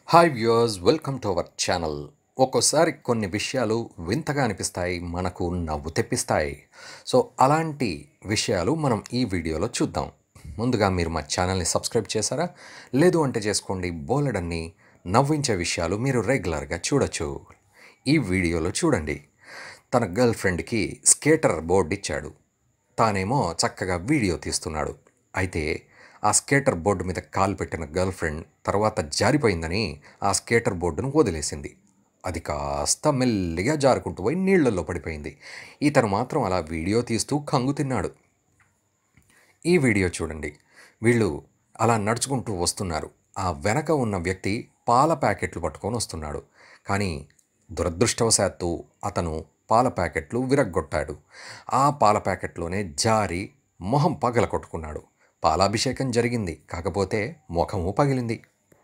hi viewers welcome to our channel ఒక్కోసారి కొన్ని విషయాలు వింతగా అనిపిస్తాయి మనకు నవ్వు తెప్పిస్తాయి సో అలాంటి విషయాలు మనం ఈ వీడియోలో చూద్దాం ముందుగా మీరు మా ఛానల్ని సబ్స్క్రైబ్ చేశారా లేదు అంటే చేసుకోండి బోలెడన్ని నవ్వించే విషయాలు మీరు రెగ్యులర్గా చూడొచ్చు ఈ వీడియోలో చూడండి తన గర్ల్ ఫ్రెండ్కి స్కేటర్ బోర్డు ఇచ్చాడు తానేమో చక్కగా వీడియో తీస్తున్నాడు అయితే ఆ స్కేటర్ బోర్డు మీద కాలు పెట్టిన గర్ల్ ఫ్రెండ్ తర్వాత జారిపోయిందని ఆ స్కేటర్ బోర్డును వదిలేసింది అది కాస్త మెల్లిగా జారుకుంటూ పోయి నీళ్లలో పడిపోయింది ఇతను మాత్రం అలా వీడియో తీస్తూ కంగు తిన్నాడు ఈ వీడియో చూడండి వీళ్ళు అలా నడుచుకుంటూ వస్తున్నారు ఆ వెనక ఉన్న వ్యక్తి పాల ప్యాకెట్లు పట్టుకొని వస్తున్నాడు కానీ దురదృష్టవశాత్తు అతను పాల ప్యాకెట్లు విరగ్గొట్టాడు ఆ పాల ప్యాకెట్లోనే జారి మొహం పగల కొట్టుకున్నాడు పాలాభిషేకం జరిగింది కాకపోతే ముఖము పగిలింది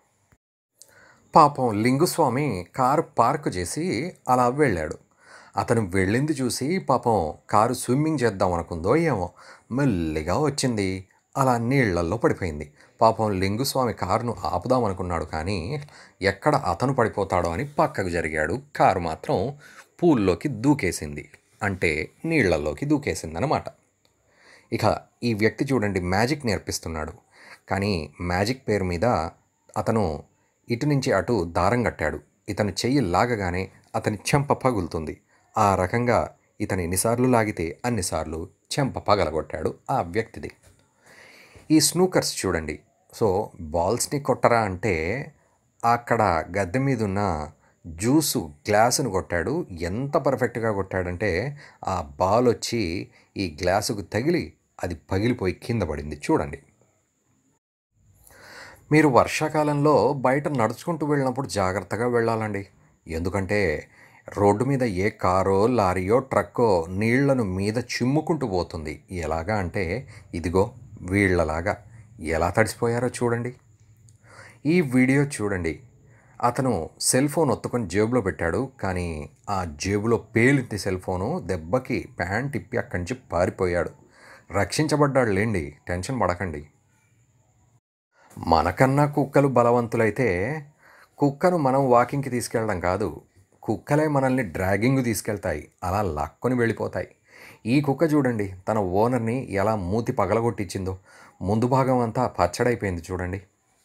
పాపం లింగుస్వామి కారు పార్క్ చేసి అలా వెళ్ళాడు అతను వెళ్ళింది చూసి పాపం కారు స్విమ్మింగ్ చేద్దాం అనుకుందో ఏమో మెల్లిగా వచ్చింది అలా నీళ్లల్లో పడిపోయింది పాపం లింగుస్వామి కారును ఆపుదాం అనుకున్నాడు కానీ ఎక్కడ అతను పడిపోతాడో అని పక్కకు జరిగాడు కారు మాత్రం పూల్లోకి దూకేసింది అంటే నీళ్లలోకి దూకేసిందనమాట ఇక ఈ వ్యక్తి చూడండి మ్యాజిక్ నేర్పిస్తున్నాడు కానీ మ్యాజిక్ పేరు మీద అతను ఇటు నుంచి అటు దారం కట్టాడు ఇతను చెయ్యి లాగగానే అతని చెంప పగులుతుంది ఆ రకంగా ఇతను ఎన్నిసార్లు లాగితే అన్నిసార్లు చెంప పగలగొట్టాడు ఆ వ్యక్తిది ఈ స్నూకర్స్ చూడండి సో బాల్స్ని కొట్టరా అంటే అక్కడ గద్దె మీద ఉన్న జ్యూసు గ్లాసును కొట్టాడు ఎంత పర్ఫెక్ట్గా కొట్టాడంటే ఆ బాల్ వచ్చి ఈ గ్లాసుకు తగిలి అది పగిలిపోయి కింద పడింది చూడండి మీరు వర్షాకాలంలో బయట నడుచుకుంటూ వెళ్ళినప్పుడు జాగ్రత్తగా వెళ్ళాలండి ఎందుకంటే రోడ్డు మీద ఏ కారో లారీయో ట్రక్కో నీళ్లను మీద చిమ్ముకుంటూ పోతుంది ఎలాగా అంటే ఇదిగో వీళ్ళలాగా ఎలా తడిసిపోయారో చూడండి ఈ వీడియో చూడండి అతను సెల్ ఫోన్ ఒత్తుకొని జేబులో పెట్టాడు కానీ ఆ జేబులో పేలింది సెల్ ఫోను దెబ్బకి ప్యాంట్ ఇప్పి అక్కడి నుంచి పారిపోయాడు రక్షించబడ్డాడు లేండి టెన్షన్ పడకండి మనకన్నా కుక్కలు బలవంతులైతే కుక్కను మనం వాకింగ్కి తీసుకెళ్ళడం కాదు కుక్కలే మనల్ని డ్రాగింగ్ తీసుకెళ్తాయి అలా లాక్కొని వెళ్ళిపోతాయి ఈ కుక్క చూడండి తన ఓనర్ని ఎలా మూతి పగలగొట్టించిందో ముందు భాగం అంతా పచ్చడైపోయింది చూడండి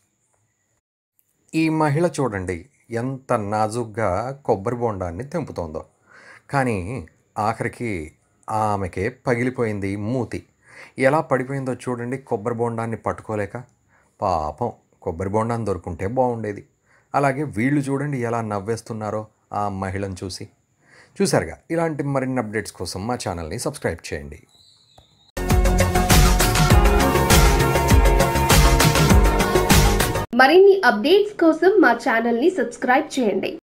ఈ మహిళ చూడండి ఎంత నాజుగ్గా కొబ్బరి బొండాన్ని తెంపుతోందో కానీ ఆఖరికి ఆమెకే పగిలిపోయింది మూతి ఎలా పడిపోయిందో చూడండి కొబ్బరి బొండాన్ని పట్టుకోలేక పాపం కొబ్బరి బొండాన్ని దొరుకుంటే బాగుండేది అలాగే వీళ్ళు చూడండి ఎలా నవ్వేస్తున్నారో ఆ మహిళను చూసి చూసారుగా ఇలాంటి మరిన్ని అప్డేట్స్ కోసం మా ఛానల్ని సబ్స్క్రైబ్ చేయండి మరిన్ని అప్డేట్స్ కోసం మా ఛానల్ ని సబ్స్క్రైబ్ చేయండి